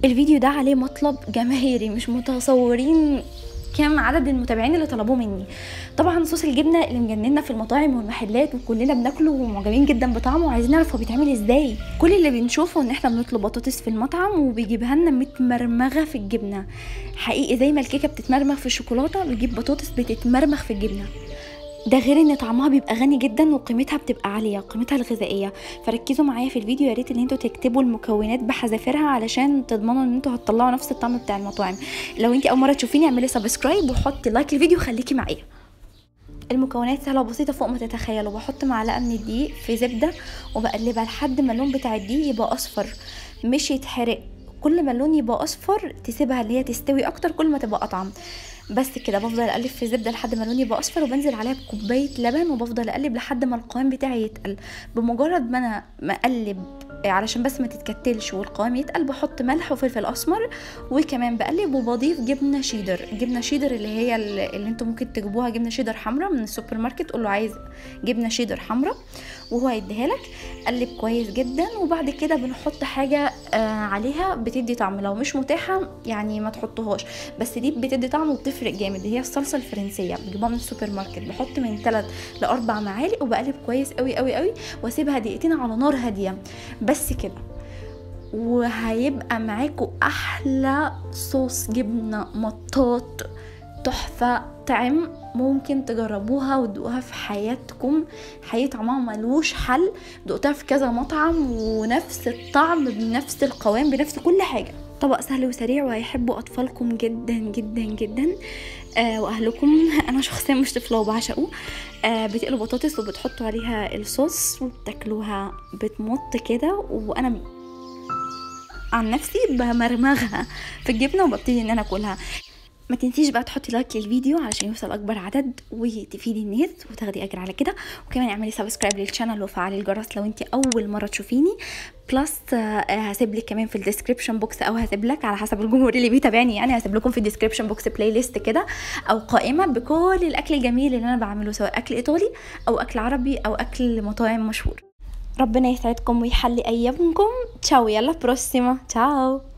الفيديو ده عليه مطلب جماهيري مش متصورين كم عدد المتابعين اللي طلبوه مني طبعا صوص الجبنه اللي مجننا في المطاعم والمحلات وكلنا بناكله ومعجبين جدا بطعمه وعايزين نعرف هو بيتعمل ازاي كل اللي بنشوفه ان احنا بنطلب بطاطس في المطعم وبيجيبها لنا متمرمغه في الجبنه حقيقي زي ما الكيكه بتتمرمغ في الشوكولاته بيجيب بطاطس بتتمرمغ في الجبنه ده غير ان طعمها بيبقى غني جدا وقيمتها بتبقى عاليه قيمتها الغذائيه فركزوا معايا في الفيديو يا ريت ان انتوا تكتبوا المكونات بحذافيرها علشان تضمنوا ان انتوا هتطلعوا نفس الطعم بتاع المطاعم لو انت اول مره تشوفيني اعملي سبسكرايب وحطي لايك الفيديو خليكي معايا المكونات سهله وبسيطه فوق ما تتخيلوا بحط معلقه من الدقيق في زبده وبقلبها لحد ما اللون بتاع الدقيق يبقى اصفر مش يتحرق كل ما اللون يبقى اصفر تسيبها اللي هي تستوي اكتر كل ما تبقى اطعم بس كده بفضل اقلب في الزبده لحد ما اللون يبقى اصفر وبنزل عليها بكوبايه لبن وبفضل اقلب لحد ما القوام بتاعي يتقل بمجرد ما انا مقلب علشان بس ما تتكتلش والقوام يتقل بحط ملح وفلفل اسمر وكمان بقلب وبضيف جبنه شيدر جبنه شيدر اللي هي اللي انتم ممكن تجيبوها جبنه شيدر حمراء من السوبر ماركت قول له عايز جبنه شيدر حمراء وهو هيديها لك قلب كويس جدا وبعد كده بنحط حاجه آه عليها بتدي طعم لو مش متاحه يعني ما تحطوهاش بس دي بتدي طعم وبتفرق جامد هي الصلصه الفرنسيه بجيبها من السوبر ماركت بحط من 3 ل 4 معالق وبقلب كويس قوي قوي قوي واسيبها دقيقتين على نار هاديه بس كده وهيبقى معاكم احلى صوص جبنه مطاط تحفه طعم ممكن تجربوها وتدوقوها في حياتكم حقيقي طعمها ملوش حل دقتها في كذا مطعم ونفس الطعم بنفس القوام بنفس كل حاجه طبق سهل وسريع وهيحبوا اطفالكم جدا جدا جدا آه واهلكم انا شخصيا مش طفله وبعشقه آه بتقلوا بطاطس وبتحطوا عليها الصوص وبتاكلوها بتمط كده وانا عن نفسي بمرمغها في الجبنه وببتدي ان انا اكلها ما تنسيش بقى تحطي لايك للفيديو علشان يوصل اكبر عدد وتفيدي الناس وتاخدي اجر على كده وكمان اعملي سبسكرايب للشانل وفعلي الجرس لو انت اول مره تشوفيني بلس هسيب لك كمان في الديسكربشن بوكس او هسيب لك على حسب الجمهور اللي بيتابعني يعني هسيب لكم في الديسكربشن بوكس بلاي ليست كده او قائمه بكل الاكل الجميل اللي انا بعمله سواء اكل ايطالي او اكل عربي او اكل مطاعم مشهور ربنا يسعدكم ويحلي ايامكم تشاو يلا بروسيما تشاو